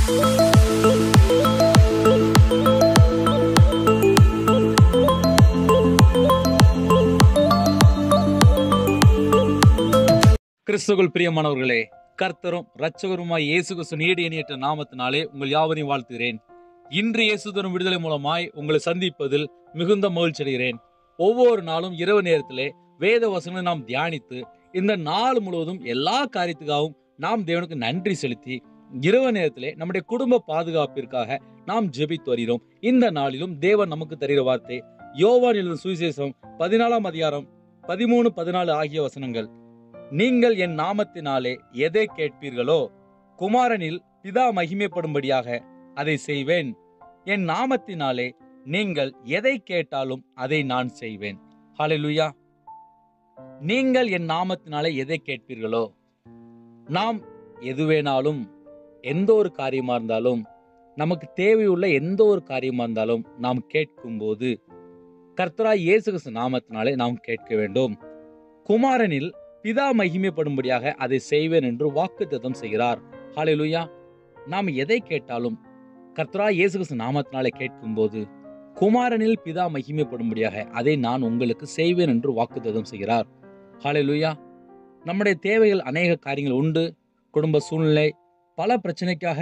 கிறிஸ்துவுக்குள் பிரியமானவர்களே கர்த்தரும் இரட்சகருமாய் இயேசு கிறிஸ்து நீடி இணையற்ற நாமத்தினாலே உங்கள் யாவரையும் வாழ்த்துகிறேன் இன்று இயேசு தரும் விடுதலை மூலமாய் உங்களை சந்திப்பதில் மிகுந்த மகிழ்ச்சி அடைகிறேன் ஒவ்வொரு நாளும் இரவு நேரத்திலே வேத வசனங்களை நாம் தியானித்து இந்த நாள் முழுவதும் எல்லா காரியத்துக்காகவும் நாம் தேவனுக்கு நன்றி செலுத்தி இரவு நேரத்திலே நம்முடைய குடும்ப பாதுகாப்பிற்காக நாம் ஜெபித்து வருகிறோம் இந்த நாளிலும் தேவன் நமக்கு தருகிற வார்த்தை யோவான் எழுதும் சுவிசேஷம் பதினாலாம் அதிகாரம் பதிமூணு பதினாலு ஆகிய வசனங்கள் நீங்கள் என் நாமத்தினாலே எதை கேட்பீர்களோ குமாரனில் பிதா மகிமைப்படும்படியாக அதை செய்வேன் என் நாமத்தினாலே நீங்கள் எதை கேட்டாலும் அதை நான் செய்வேன் ஹalleluya நீங்கள் என் நாமத்தினாலே எதை கேட்பீர்களோ நாம் எது வேணாலும் எந்த ஒரு காரியமா இருந்தாலும் நமக்கு தேவையுள்ள எந்த ஒரு காரியமா இருந்தாலும் நாம் கேட்கும்போது கர்த்தராய் இயேசு கிறிஸ்து நாமத்தினாலே நாம் கேட்க வேண்டும் குமாரனில் பிதா மகிமைப்படும்படியாக அதை செய்வேன் என்று வாக்குத்தத்தம் செய்கிறார் ஹalleluya நாம் எதை கேட்டாலும் கர்த்தரா இயேசு கிறிஸ்து நாமத்தினாலே கேட்கும்போது குமாரனில் பிதா மகிமைப்படும்படியாக அதை நான் உங்களுக்கு செய்வேன் என்று வாக்குத்தத்தம் செய்கிறார் ஹalleluya நம்முடைய தேவைகள் அநேக காரியங்கள் உண்டு குடும்ப சூழ்நிலை பல பிரச்சனைக்காக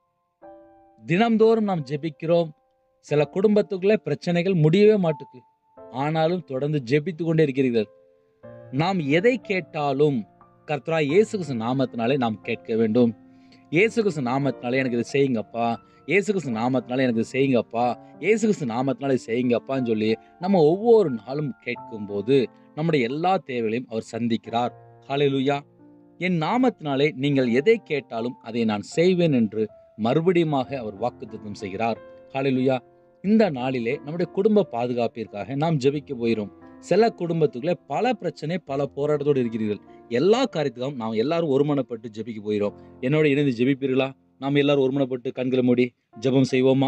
தினம்தோறும் நாம் ஜெபிக்கிறோம் சில குடும்பத்துக்குள்ள பிரச்சனைகள் முடியவே மாட்டுக்கு ஆனாலும் தொடர்ந்து ஜெபித்து கொண்டே இருக்கிறீர்கள் நாம் எதை கேட்டாலும் கர்த்தரா இயேசு கிறிஸ்து நாமத்தினாலே நாம் கேட்க வேண்டும் இயேசு கிறிஸ்து நாமத்தினாலே எனக்கு இதை செய்யுங்கப்பா இயேசு கிறிஸ்து நாமத்தினாலே எனக்கு இதை செய்யுங்கப்பா இயேசு கிறிஸ்து நாமத்தினாலே செய்யுங்கப்பான்னு சொல்லி நம்ம ஒவ்வொரு நாளும் கேட்கும்போது நம்முடைய எல்லா தேவைகளையும் அவர் சந்திக்கிறார் ஹalleluya என் நாமத்தினாலே நீங்கள் எதை கேட்டாலும் அதை நான் செய்வேன் என்று மறுபடியுமாக அவர் வாக்குத்தத்தம் செய்கிறார் ஹalleluya இந்த நாளிலே நம்முடைய குடும்ப பாதுகாப்பிற்காக நாம் ஜெபிக்க போகிறோம் சில குடும்பத்துக்குள்ளே பல பிரச்சனை பல போராட்டத்தோடு இருக்கிறீர்கள் எல்லா காரியத்துக்கும் நாம் எல்லாரும் ஒருமனப்பட்டு ஜெபிக்க போகிறோம் என்னோட இணைந்து ஜெபிப்பீர்களா நாம் எல்லாரும் ஒருமனப்பட்டு கண்களை மூடி ஜெபம் செய்வோமா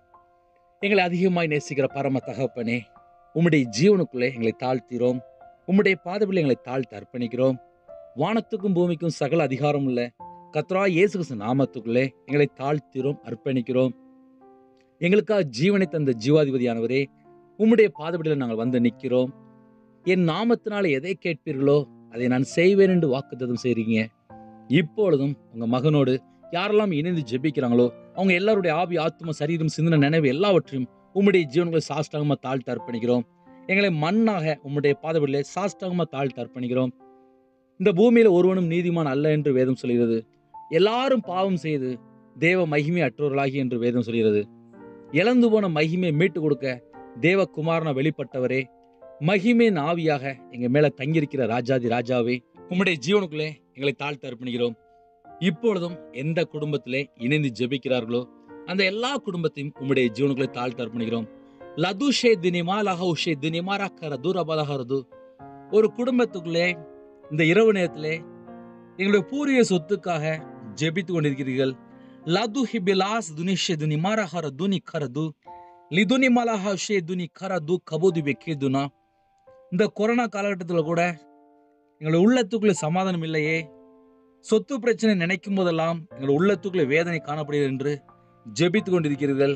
எங்களை அதிகமாய் நேசிக்கிற பரம தகப்பனே உம்முடைய ஜீவனுக்குள்ளே எங்களை தாழ்த்திரோம் உம்முடைய பாதபில் எங்களை தாழ்த்து அர்ப்பணிக்கிறோம் வானத்துக்கும் பூமிக்கும் சகல அதிகாரம் உள்ள கத்ரா இயேசு கிறிஸ்து நாமத்துக்குள்ளே எங்களை தாழ்த்திரோம் அர்ப்பணிக்கிறோம் எங்களுக்காக ஜீவனை தந்த ஜீவாதிபதியானவரே உம்முடைய பாதபடியில் நாங்கள் வந்து நிற்கிறோம் என் நாமத்தினால எதை கேட்பீர்களோ அதை நான் செய்வேன் என்று வாக்குத்தத்தம் செய்றீங்க இப்பொழுதும் உங்க மகனோடு யாரெல்லாம் இணைந்து ஜெபிக்கிறாங்களோ அவங்க எல்லாருடைய ஆவி ஆத்ம சரீரம் சிந்தனை நினைவு எல்லாவற்றையும் உம்முடைய ஜீவன்களை சாஷ்டாகமா தாழ்த்து அர்ப்பணிக்கிறோம் எங்களை மண்ணாக உம்முடைய பாதபடியிலே சாஷ்டாகமா தாழ்த்து அர்ப்பணிக்கிறோம் இந்த பூமியில ஒருவனும் நீதிமான் அல்ல என்று வேதம் சொல்கிறது எல்லாரும் பாவம் செய்து தேவ மகிமை அற்றவர்களாகி என்று வேதம் சொல்கிறது இழந்து போன மகிமை மீட்டு கொடுக்க தேவகுமாரன வெளிப்பட்டவரே மகிமையின் ஆவியாக எங்க மேல தங்கியிருக்கிற ராஜாதி ராஜாவே உம்முடைய ஜீவனுக்குள்ளே எங்களை தாழ்த்து அர்ப்பணிக்கிறோம் இப்பொழுதும் எந்த குடும்பத்திலே இணைந்து ஜெபிக்கிறார்களோ அந்த எல்லா குடும்பத்தையும் உம்முடைய ஜீவனுக்குள்ளே தாழ்த்து அர்ப்பணிக்கிறோம் லதுஷே தினிமா லஹவுஷே தினிமா ரக்கர தூரபலஹரது ஒரு குடும்பத்துக்குள்ளே இந்த இரவு நேரத்திலே எங்களுடைய பூர்வீக சொத்துக்காக ஜெபித்து கொண்டிருக்கிறீர்கள் லது ஹிபிலாஸ் துனிஷே துனி மாரஹர துனி கரது லிதுனி மலஹா ஷே துனி கரது கபோதி வெக்கேதுனா இந்த கொரோனா காலகட்டத்தில் கூட எங்களுடைய உள்ளத்துக்குள்ளே சமாதானம் இல்லையே சொத்து பிரச்சனை நினைக்கும் போதெல்லாம் எங்கள் உள்ளத்துக்குள்ளே வேதனை காணப்படுகிறது என்று ஜெபித்து கொண்டிருக்கிறீர்கள்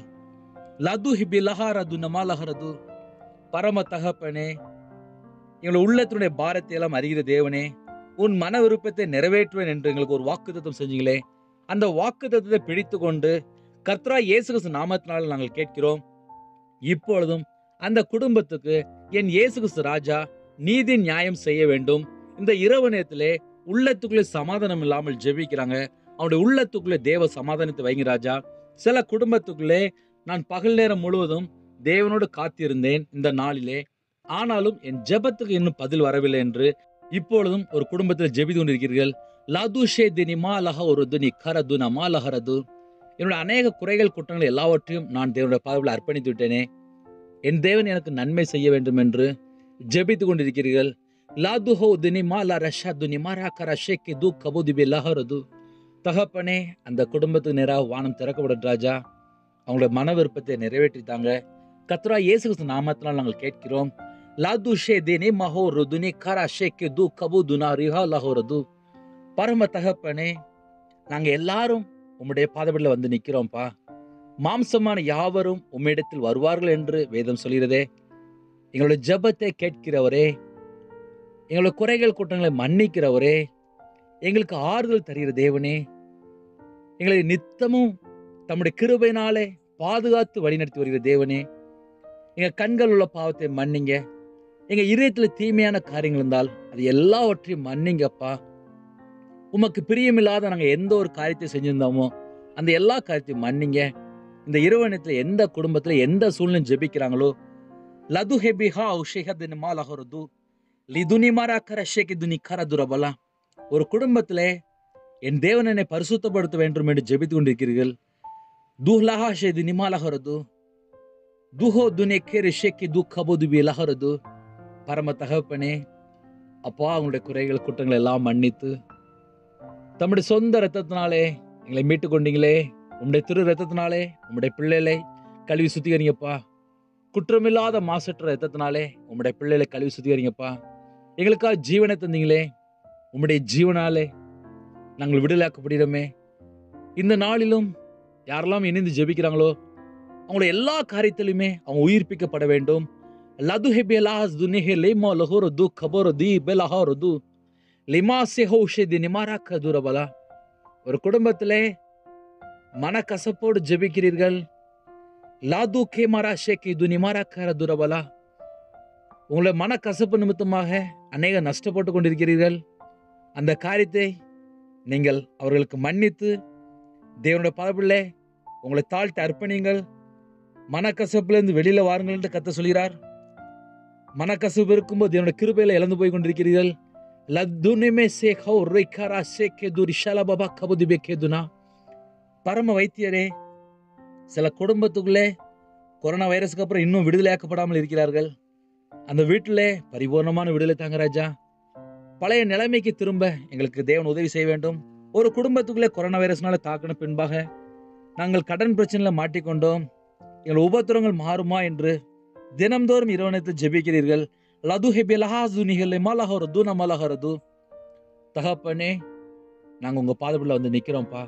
லது ஹிபி லஹாரது நமாலஹரது பரம தகப்பனே எங்களுடைய உள்ளத்தினுடைய பாரத்தை எல்லாம் அறிகிற தேவனே உன் மன விருப்பத்தை நிறைவேற்றுவேன் என்று எங்களுக்கு ஒரு வாக்குத்தத்தம் செஞ்சீங்களே அந்த வாக்குத்தத்தத்தை பிடித்து கொண்டு கர்த்தரா இயேசு கிறிஸ்து நாமத்தினால் நாங்கள் கேட்கிறோம் இப்பொழுதும் அந்த குடும்பத்துக்கு என் இயேசு கிறிஸ்து ராஜா நீதி நியாயம் செய்ய வேண்டும் இந்த இரவு நேரத்திலே உள்ளத்துக்குள்ளே சமாதானம் இல்லாமல் ஜெபிக்கிறாங்க அவனுடைய உள்ளத்துக்குள்ளே தேவ சமாதானத்தை வைங்க ராஜா சில குடும்பத்துக்குள்ளே நான் பகல் நேரம் முழுவதும் தேவனோடு காத்திருந்தேன் இந்த நாளிலே ஆனாலும் என் ஜெபத்துக்கு இன்னும் பதில் வரவில்லை என்று இப்பொழுதும் ஒரு குடும்பத்தில் ஜெபித்து கொண்டிருக்கிறீர்கள் லதுஷே தினிமா லஹ ஒரு துனி கரது நமா லஹரது என்னுடைய அநேக குறைகள் குற்றங்கள் எல்லாவற்றையும் நான் தேவனுடைய பாதத்தில் அர்ப்பணித்து விட்டேனே என் தேவன் எனக்கு நன்மை செய்ய வேண்டும் என்று ஜெபித்து கொண்டிருக்கிறீர்கள் லாதுஹோ துனிமா லா ரஷா துனிமா ராக்கரா ஷேக்கி து கபுதிபி லஹரது தகப்பனே அந்த குடும்பத்துக்கு நேராக வானம் திறக்கப்படும் ராஜா அவங்களுடைய மன விருப்பத்தை நிறைவேற்றித்தாங்க கத்ரா இயேசு கிறிஸ்து நாமத்தினால் நாங்கள் கேட்கிறோம் லாது ஷே தினி மஹோ ருதுனி கரா ஷேக்கி து கபு துனா ரிஹா லஹோரது பரம தகப்பனே நாங்க எல்லாரும் உம்முடைய பாதபடியில் வந்து நிற்கிறோம்ப்பா மாம்சமான யாவரும் உம்மிடத்தில் வருவார்கள் என்று வேதம் சொல்கிறதே எங்களுடைய ஜெபத்தை கேட்கிறவரே எங்களுடைய குறைகள் குற்றங்களை மன்னிக்கிறவரே எங்களுக்கு ஆறுதல் தருகிற தேவனே எங்களை நித்தமும் தம்முடைய கிருபையினாலே பாதுகாத்து வழிநடத்தி வருகிற தேவனே எங்க கண்கள் உள்ள பாவத்தை மன்னிங்க எங்க இதயத்துல தீமையான காரியங்கள் இருந்தால் அது எல்லாவற்றையும் மன்னிங்கப்பா உமக்கு பிரியமில்லாத நாங்க எந்த ஒரு காரியத்தை செஞ்சிருந்தோமோ அந்த எல்லா காரியத்தையும் மன்னிங்க இந்த இரவணத்துல எந்த குடும்பத்துல எந்த சூழ்நிலை ஜெபிக்கிறாங்களோ லது ஹெபிஹா ஔஷேகதின் மாலஹரது லிதுனி மாராக்கர ஷேகி துனி கர துரபலா ஒரு குடும்பத்திலே என் தேவன் என்னை பரிசுத்தப்படுத்த வேண்டும் என்று ஜெபித்து கொண்டிருக்கிறீர்கள் துஹ்லஹா ஷேதி நிமாலஹரது துஹோ துனே கேரு ஷேக்கி துக்கபோது லஹரது பரம தகப்பனே அப்பா அவங்களுடைய குறைகள் குற்றங்களை எல்லாம் மன்னித்து தம்முடைய சொந்த ரத்தத்தினாலே எங்களை மீட்டு கொண்டீங்களே உம்முடைய திரு ரத்தத்தினாலே உம்முடைய பிள்ளைகளை கழுவி சுத்திகரிங்கப்பா குற்றமில்லாத மாசற்ற ரத்தத்தினாலே உம்முடைய பிள்ளைகளை கழுவி சுத்திகரிங்கப்பா எங்களுக்காக ஜீவனை தந்தீங்களே உம்முடைய ஜீவனாலே நாங்கள் விடுதலாக்கப்படுகிறோமே இந்த நாளிலும் யாரெல்லாம் இணைந்து ஜெபிக்கிறாங்களோ அவங்களுடைய எல்லா காரியத்திலுமே அவங்க உயிர்ப்பிக்கப்பட வேண்டும் லது ஹெபெலாஸ் துனிஹே லேமா லஹோர து கபோர தி பெலஹோர து லிமா செஹோஷே தி நிமாராக்க தூரபலா ஒரு குடும்பத்திலே மனக்கசப்போடு ஜெபிக்கிறீர்கள் லாது கே மாரா ஷேக்கி து நிமாராக்க துரபலா உங்களை மனக்கசப்பு நிமித்தமாக அநேக நஷ்டப்பட்டு கொண்டிருக்கிறீர்கள் அந்த காரியத்தை நீங்கள் அவர்களுக்கு மன்னித்து தேவனுடைய பதவிலே உங்களை தாழ்த்தி அர்ப்பணிங்கள் மனக்கசப்புலேருந்து வெளியில வாருங்கள் என்று கத்த சொல்கிறார் மனக்கசப்பு இருக்கும்போது தேவனுடைய கிருபையில இழந்து போய் கொண்டிருக்கிறீர்கள் லத்துனிமே சேகோ ரைக்காரா சேக்கே துரி ஷலபபா கபுதி பெக்கேதுனா பரம வைத்தியரே சில குடும்பத்துக்குள்ளே கொரோனா வைரஸுக்கு அப்புறம் இன்னும் விடுதலையாக்கப்படாமல் இருக்கிறார்கள் அந்த வீட்டிலே பரிபூர்ணமான விடுதலை தாங்க ராஜா பழைய நிலைமைக்கு திரும்ப எங்களுக்கு தேவன் உதவி செய்ய வேண்டும் ஒரு குடும்பத்துக்குள்ளே கொரோனா வைரஸ்னால தாக்கின பின்பாக நாங்கள் கடன் பிரச்சனையில் மாட்டிக்கொண்டோம் எங்கள் உபத்திரங்கள் மாறுமா என்று தினம்தோறும் இரவணைத்து ஜெபிக்கிறீர்கள் லது ஹெபிலஹா துனிகள் மலஹரது நமலஹரது தகப்பனே நாங்கள் உங்கள் பாதப்பில் வந்து நிற்கிறோம்ப்பா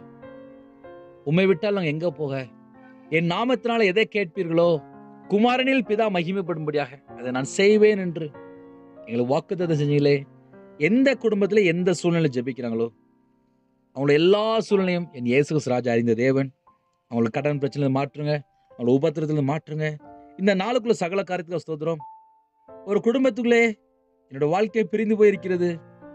உம்மை விட்டால் நாங்கள் எங்கே போக என் நாமத்தினால எதை கேட்பீர்களோ குமாரனில் பிதா மகிமைப்படும்படியாக அதை நான் செய்வேன் என்று எங்களுக்கு வாக்குத்தத்தை செஞ்சீங்களே எந்த குடும்பத்தில் எந்த சூழ்நிலை ஜெபிக்கிறாங்களோ அவங்களோட எல்லா சூழ்நிலையும் என் இயேசு கிறிஸ்து ராஜா அறிந்த தேவன் அவங்களுக்கு கடன் பிரச்சனை மாற்றுங்க அவங்களோட உபத்திரத்துல மாற்றுங்க இந்த நாளுக்குள்ள சகல காரியத்துல ஸ்தோத்திரம் ஒரு குடும்பத்துக்குள்ளே என்னோட வாழ்க்கை பிரிந்து போயிருக்கிறது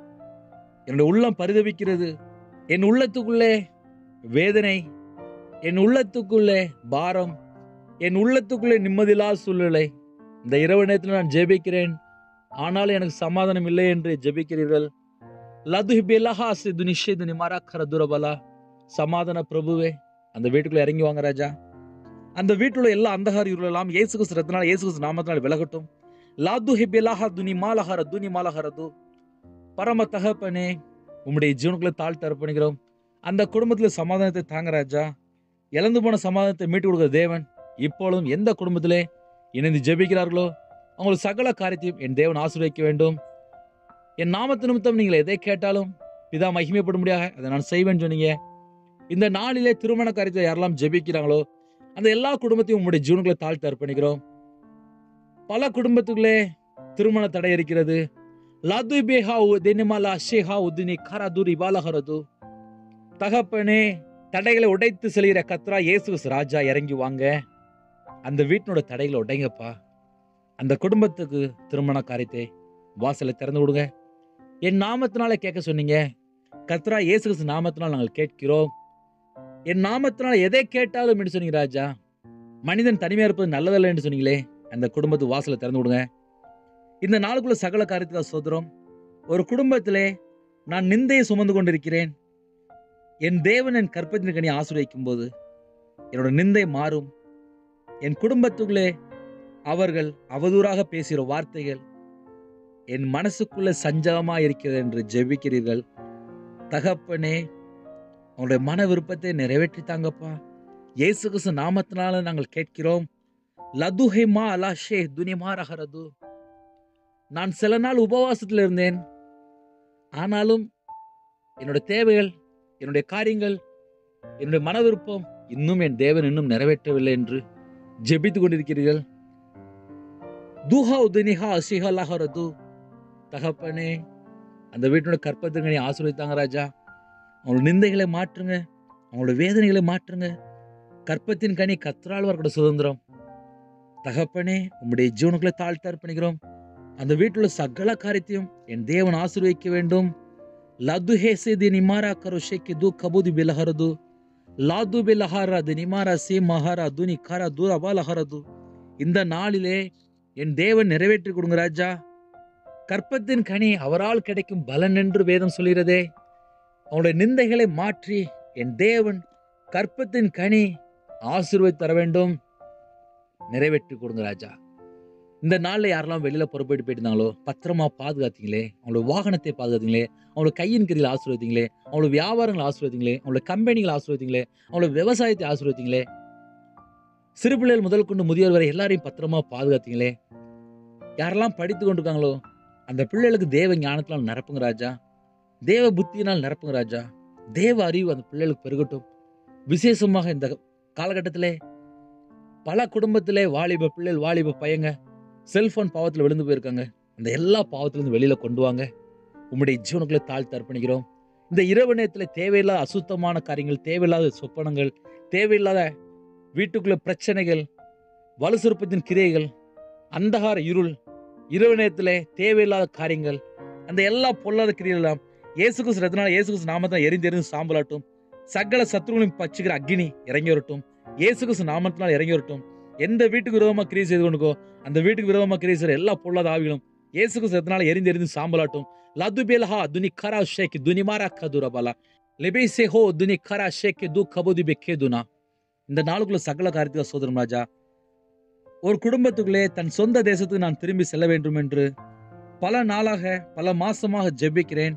என்னோட உள்ளம் பரிதவிக்கிறது என் உள்ளத்துக்குள்ளே வேதனை என் உள்ளத்துக்குள்ளே பாரம் என் உள்ளத்துக்குள்ளே நிம்மதியில்லாத சூழ்நிலை இந்த இரவு நேரத்தில் நான் ஜெபிக்கிறேன் ஆனாலும் எனக்கு சமாதானம் இல்லை என்று ஜெபிக்கிறீர்கள் லது பெலஹா சிது நிஷேது நிமாரா கரதுரபலா சமாதான பிரபுவே அந்த வீட்டுக்குள்ள இறங்கி வாங்க ராஜா அந்த வீட்டுல எல்லா அந்தகார இருளெல்லாம் இயேசு கிறிஸ்து ரத்தினால் இயேசு கிறிஸ்து நாமத்தினால் விலகட்டும் லாது ஹிபெலாஹா துனி மாலஹர துனி மாலஹரது பரம தகப்பனே உம்முடைய ஜீவனுக்குள்ள தாழ்த்து அர்ப்பணிக்கிறோம் அந்த குடும்பத்துல சமாதானத்தை தாங்க ராஜா இழந்து போன சமாதானத்தை மீட்டு கொடுக்குற தேவன் இப்பொழுதும் எந்த குடும்பத்திலே இணைந்து ஜெபிக்கிறார்களோ அவங்களுக்கு சகல காரியத்தையும் என் தேவன் ஆசீர்வதிக்க வேண்டும் என் நாமத்து நிமித்தம் நீங்கள் எதை கேட்டாலும் பிதா மகிமைப்படும்படியாக அதை நான் செய்வேன்னு சொன்னீங்க இந்த நாளிலே திருமண காரியத்தை யாரெல்லாம் ஜெபிக்கிறாங்களோ அந்த எல்லா குடும்பத்தையும் உங்களுடைய ஜீவன்களை தாழ்த்து அர்ப்பணிக்கிறோம் பல குடும்பத்துக்குள்ளே திருமண தடை இருக்கிறது லது பேஹா தெனிமலா ஷேஹா உதினி கரதுரி பாலஹரது தகப்பனே தடைகளை உடைத்து செல்கிற கத்ரா இயேசு ராஜா இறங்கி வாங்க அந்த வீட்டினோட தடைகளை உடைங்கப்பா அந்த குடும்பத்துக்கு திருமண காரியத்தை வாசலை திறந்து விடுங்க என் நாமத்தினால கேட்க சொன்னீங்க கத்ரா இயேசு கிறிஸ்து நாமத்தினால் நாங்கள் கேட்கிறோம் என் நாமத்தினால் எதை கேட்டாலும் என்று சொன்னீங்க ராஜா மனிதன் தனிமையா இருப்பது நல்லதல்ல என்று சொன்னீங்களே அந்த குடும்பத்து வாசலை திறந்து விடுங்க இந்த நாளுக்குள்ள சகல காரியத்துக்கு சோதரம் ஒரு குடும்பத்திலே நான் நிந்தையை சுமந்து கொண்டிருக்கிறேன் என் தேவன் என் கற்பத்தின் கனி ஆசிரியக்கும் போது என்னோட நிந்தை மாறும் என் குடும்பத்துக்குள்ளே அவர்கள் அவதூறாக பேசுகிற வார்த்தைகள் என் மனசுக்குள்ள சஞ்சலமா இருக்கிறது என்று ஜெபிக்கிறீர்கள் தகப்பனே உங்களுடைய மன விருப்பத்தை நிறைவேற்றி தாங்கப்பா இயேசு கிறிஸ்து நாமத்தினால நாங்கள் கேட்கிறோம் லதுஹே மா அலாஷே துனிமா ரஹரது நான் சில நாள் உபவாசத்தில் இருந்தேன் ஆனாலும் என்னோட தேவைகள் என்னுடைய காரியங்கள் என்னுடைய மன விருப்பம் இன்னும் என் தேவன் இன்னும் நிறைவேற்றவில்லை என்று ஜெபித்துக் கொண்டிருக்கிறீர்கள் துஹா உதனிஹா அசிஹா லஹரது தகப்பனே அந்த வீட்டினுடைய கற்பத்திற்கு நீ ஆசீர்வதித்தாங்க ராஜா அவங்களோட நிந்தைகளை மாற்றுங்க அவங்களோட வேதனைகளை மாற்றுங்க கற்பத்தின் கனி கத்ரால் வரக்கூட சுதந்திரம் தகப்பனே உம்முடைய ஜீவனுக்குள்ளே தாழ்த்த அர்ப்பணிக்கிறோம் அந்த வீட்டுள்ள சகல காரியத்தையும் என் தேவன் ஆசீர்வதிக்க வேண்டும் லது ஹேசே தி நிமாரா கரு ஷேக்கி து கபூதி பிலஹரது லாது பிலஹாரா தி நிமாரா சே மஹாரா துனி கரா தூர அபாலஹரது இந்த நாளிலே என் தேவன் நிறைவேற்றி கொடுங்க ராஜா கற்பத்தின் கனி அவரால் கிடைக்கும் பலன் என்று வேதம் சொல்கிறதே அவனுடைய நிந்தைகளை மாற்றி என் தேவன் கற்பத்தின் கனி ஆசீர்வதி தர வேண்டும் நிறைவேற்றி கொடுங்க ராஜா இந்த நாளில் யாரெல்லாம் வெளியில புறப்பட்டு போயிருந்தாங்களோ பத்திரமா பாதுகாத்தீங்களே அவங்களோட வாகனத்தை பாதுகாத்தீங்களே அவங்களோட கையின் கீழில் ஆசீர்வதிங்களே அவங்களோட வியாபாரங்களை ஆசீர்வதிங்களே அவங்களோட கம்பெனிகளை ஆசீர்வதிங்களே அவங்களோட விவசாயத்தை ஆசீர்வதிங்களே சிறு பிள்ளைகள் முதல் கொண்டு முதியோர் வரை எல்லாரையும் பத்திரமா பாதுகாத்தீங்களே யாரெல்லாம் படித்து கொண்டிருக்காங்களோ அந்த பிள்ளைகளுக்கு தேவ ஞானத்தினால் நிரப்புங்க ராஜா தேவ புத்தியினால் நிரப்புங்க ராஜா தேவ அறிவு அந்த பிள்ளைகளுக்கு பெருகட்டும் விசேஷமாக இந்த காலகட்டத்திலே பல குடும்பத்திலே வாலிப பிள்ளைகள் வாலிப பையங்க செல்போன் பாவத்தில் விழுந்து போயிருக்காங்க அந்த எல்லா பாவத்திலிருந்து வெளியில கொண்டு வாங்க உம்முடைய ஜீவனுக்குள்ளே தாழ்த்து அர்ப்பணிக்கிறோம் இந்த இரவு நேரத்தில் தேவையில்லாத அசுத்தமான காரியங்கள் தேவையில்லாத சொப்பனங்கள் தேவையில்லாத வீட்டுக்குள்ள பிரச்சனைகள் வலுசுருப்பத்தின் கிரியைகள் அந்தகார இருள் இரவு நேரத்தில் தேவையில்லாத காரியங்கள் அந்த எல்லா பொல்லாத கிரியெல்லாம் இயேசு கிறிஸ்து ரத்தினால இயேசு கிறிஸ்து நாமத்தை எரிந்து எரிந்து சாம்பலாட்டும் சகல சத்துருகளையும் பச்சுக்கிற அக்னி இறங்கி வரட்டும் இயேசு கிறிஸ்து நாமத்தினால் இறங்கி வரட்டும் எந்த வீட்டுக்கு விரோதமா கிரியை செய்து கொண்டுக்கோ அந்த வீட்டுக்கு விரோதமா கிரியை செய்கிற எல்லா பொல்லாத ஆவிகளும் இயேசு கிறிஸ்து ரத்தினால எரிந்து எரிந்து சாம்பலாட்டும் லது பேலஹா துனி கரா ஷேக்கி துனி மாரா கதுரபலா லெபேசே ஹோ துனி கரா ஷேக்கி து கபுதி பெக்கே துனா இந்த நாளுக்குள்ள சகல காரியத்துக்கு சோதரம் ராஜா ஒரு குடும்பத்துக்குள்ளே தன் சொந்த தேசத்துக்கு நான் திரும்பி செல்ல வேண்டும் என்று பல நாளாக பல மாசமாக ஜெபிக்கிறேன்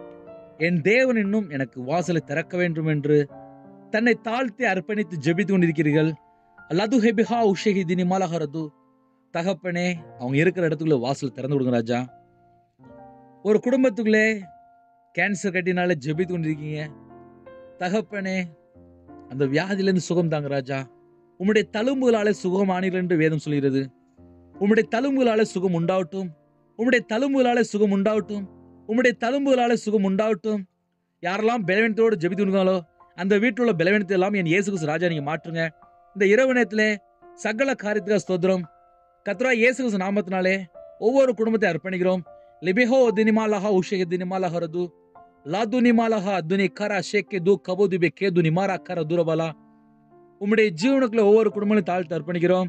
என் தேவன் இன்னும் எனக்கு வாசலை திறக்க வேண்டும் என்று தன்னை தாழ்த்தி அர்ப்பணித்து ஜெபித்து கொண்டிருக்கிறீர்கள் லது ஹெபிஹா உஷஹி தினி மாலஹரது தகப்பனே அவங்க இருக்கிற இடத்துக்குள்ள வாசல் திறந்து கொடுங்க ராஜா ஒரு குடும்பத்துக்குள்ளே கேன்சர் கட்டினால ஜெபித்து கொண்டிருக்கீங்க தகப்பனே அந்த வியாதியிலிருந்து சுகம் தாங்க ராஜா உம்முடைய தழும்புகளாலே சுகமானீர்கள் என்று வேதம் சொல்கிறது உம்முடைய தழும்புகளாலே சுகம் உண்டாகட்டும் உம்முடைய தழும்புகளாலே சுகம் உண்டாகட்டும் உம்முடைய தழும்புகளாலே சுகம் உண்டாகட்டும் யாரெல்லாம் பலவீனத்தோடு ஜெபித்து கொண்டிருக்காங்களோ அந்த வீட்டில் உள்ள பலவீனத்தை எல்லாம் என் இயேசு கிறிஸ்து ராஜா நீங்க மாற்றுங்க இந்த இரவு நேரத்திலே சகல காரியத்துக்கு ஸ்தோத்திரம் கத்ரா இயேசு கிறிஸ்து நாமத்தினாலே ஒவ்வொரு குடும்பத்தை அர்ப்பணிக்கிறோம் லிபிஹோ தினிமாலஹா உஷேக தினிமாலஹரது லாது நிமாலஹா துனி கரா ஷேக்கே து கபோது பே கேது நிமாரா கர துரபலா உம்முடைய ஜீவனுக்குள்ள ஒவ்வொரு குடும்பங்களையும் தாழ்த்து அர்ப்பணிக்கிறோம்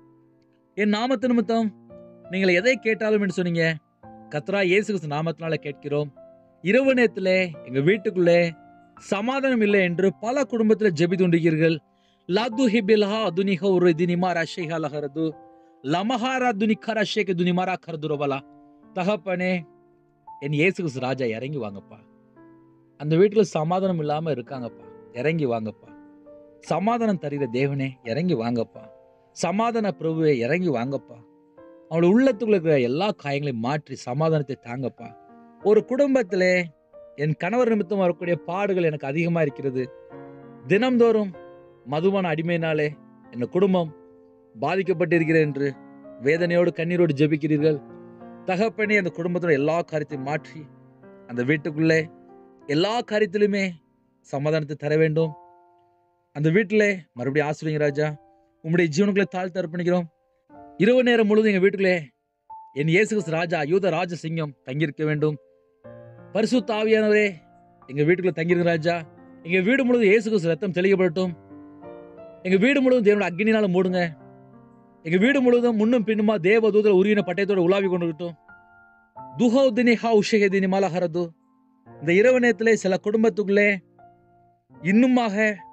என் நாமத்து நிமித்தம் நீங்கள் எதை கேட்டாலும் என்று சொன்னீங்க கத்ரா இயேசு கிறிஸ்து நாமத்தினால கேட்கிறோம் இரவு நேரத்திலே எங்க வீட்டுக்குள்ளே சமாதானம் இல்லை என்று பல குடும்பத்தில் ஜெபித்து கொண்டிருக்கிறீர்கள் லாது ஹிபில்ஹா துனிஹ ஒரு தினிமாரா ஷேஹா லஹரது லமஹாரா துனிகரா ஷேக் துனிமாரா கரதுரபலா தகப்பனே என் இயேசு கிறிஸ்து ராஜா இறங்கி வாங்கப்பா அந்த வீட்டுல சமாதானம் இல்லாம இருக்காங்கப்பா இறங்கி வாங்கப்பா சமாதானம் தருகிற தேவனே இறங்கி வாங்கப்பா சமாதான பிரபுவே இறங்கி வாங்கப்பா அவங்களோட உள்ளத்துக்குள்ள இருக்கிற எல்லா காயங்களையும் மாற்றி சமாதானத்தை தாங்கப்பா ஒரு குடும்பத்திலே என் கணவர் நிமித்தம் வரக்கூடிய பாடுகள் எனக்கு அதிகமா இருக்கிறது தினம்தோறும் மதுபான அடிமையினாலே என் குடும்பம் பாதிக்கப்பட்டிருக்கிறேன் என்று வேதனையோடு கண்ணீரோடு ஜெபிக்கிறீர்கள் தகப்பனே அந்த குடும்பத்தோட எல்லா காரியத்தையும் மாற்றி அந்த வீட்டுக்குள்ளே எல்லா காரியத்திலுமே சமாதானத்தை தர வேண்டும் அந்த வீட்டில் மறுபடியும் ஆசிரியங்க ராஜா உம்முடைய ஜீவனுக்குள்ளே தாழ்த்து அர்ப்பணிக்கிறோம் இரவு நேரம் முழுவதும் எங்கள் வீட்டுக்குள்ளே என் இயேசு கிறிஸ்து ராஜா யூத ராஜ சிங்கம் தங்கியிருக்க வேண்டும் பரிசுத்த ஆவியானவரே எங்க வீட்டுக்குள்ள தங்கியிருங்க ராஜா எங்க வீடு முழுவதும் இயேசு கிறிஸ்து ரத்தம் தெளிக்கப்படட்டும் எங்க வீடு முழுவதும் தேவனோட அக்னினால மூடுங்க எங்க வீடு முழுவதும் முன்னும் பின்னுமா தேவ தூதர் உருவின பட்டயத்தோட உலாவி கொண்டுகிட்டோம் துஹோ தினி ஹா உஷகே தினி மாலஹரது இந்த இரவு நேரத்திலே சில குடும்பத்துக்குள்ளே இன்னுமாக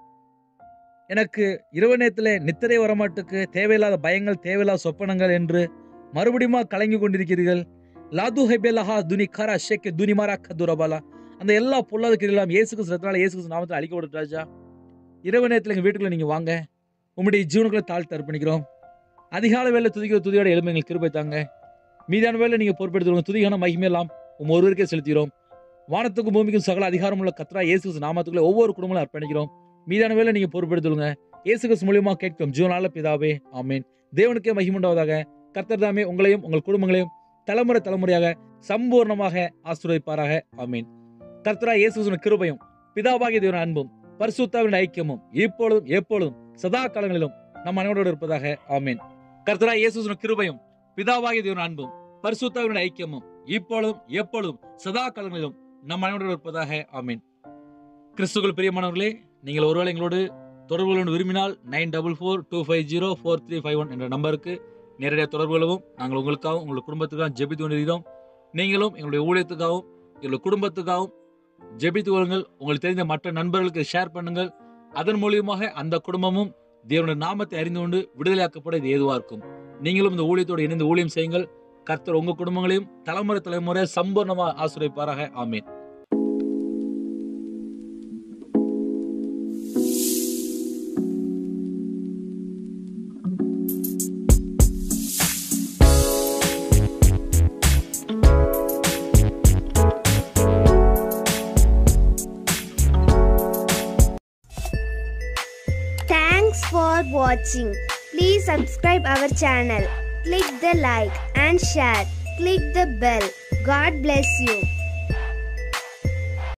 எனக்கு இரவு நேரத்திலே நித்திரை வரமாட்டுக்கு தேவையில்லாத பயங்கள் தேவையில்லாத சொப்பனங்கள் என்று மறுபடியும் கலங்கி கொண்டிருக்கிறீர்கள் லாது ஹெபேலஹா துனி கரா ஷேக்கே துனி மாரா கதுரபாலா அந்த எல்லா பொல்லாத கிரியெல்லாம் இயேசு கிறிஸ்து ரத்தனால இயேசு கிறிஸ்து நாமத்தில் அழிக்க ராஜா இரவு நேரத்தில் எங்கள் வீட்டுக்குள்ள நீங்கள் வாங்க உம்முடைய ஜீவனுக்குள்ள தாழ்த்து அர்ப்பணிக்கிறோம் அதிகால வேலை துதிக்கிற துதியோட எலும்பு எங்களுக்கு கிருபை தாங்க மீதான வேலை நீங்கள் பொறுப்பெடுத்துருங்க துதிகான மகிமையெல்லாம் உம் ஒருவருக்கே செலுத்துகிறோம் வானத்துக்கும் பூமிக்கும் சகல அதிகாரம் உள்ள கத்ரா இயேசு கிறிஸ்து நாமத்துக்குள்ள ஒவ்வொரு குடும்பங்களும் அர்ப்பணிக்கிறோம் மீதான வேலை நீங்க பொறுப்பெடுத்துடுங்க இயேசு கிறிஸ்து மூலியமா கேட்கும் ஜீவனால பிதாவே ஆமேன் தேவனுக்கே மகிமுண்டாவதாக கர்த்தர் தாமே உங்களையும் உங்கள் குடும்பங்களையும் தலைமுறை தலைமுறையாக சம்பூர்ணமாக ஆசீர்வதிப்பாராக ஆமீன் கர்த்தரா இயேசுவின் கிருபையும் பிதாவாகிய தேவன் அன்பும் பரிசுத்தாவின் ஐக்கியமும் இப்பொழுதும் எப்பொழுதும் சதா காலங்களிலும் நம் அனைவரோடு இருப்பதாக ஆமீன் கர்த்தரா இயேசுவின் கிருபையும் பிதாவாகிய தேவன் அன்பும் பரிசுத்தாவின் ஐக்கியமும் இப்பொழுதும் எப்பொழுதும் சதா காலங்களிலும் நம் அனைவரோடு இருப்பதாக ஆமீன் கிறிஸ்துக்குள் பிரியமானவர்களே நீங்கள் ஒருவேளை எங்களோடு தொடர்பு கொள்ள விரும்பினால் nine double four two five zero four three five one என்ற நம்பருக்கு நேரடியாக தொடர்பு கொள்ளவும் நாங்கள் உங்களுக்காகவும் உங்கள் குடும்பத்துக்காகவும் ஜெபித்து கொண்டிருக்கிறோம் நீங்களும் எங்களுடைய ஊழியத்துக்காகவும் எங்களுடைய குடும்பத்துக்காகவும் ஜெபித்து கொள்ளுங்கள் உங்களுக்கு தெரிந்த மற்ற நண்பர்களுக்கு ஷேர் பண்ணுங்கள் அதன் மூலியமாக அந்த குடும்பமும் தேவனுடைய நாமத்தை அறிந்து கொண்டு விடுதலையாக்கப்பட இது ஏதுவாக இருக்கும் நீங்களும் இந்த ஊழியத்தோடு இணைந்து ஊழியம் செய்யுங்கள் கர்த்தர் உங்க குடும்பங்களையும் தலைமுறை தலைமுறை சம்பூர்ணமாக ஆசிரியப்பாராக ஆமீன் Thanks for watching. Please subscribe our channel. Click the like and share. Click the bell. God bless you.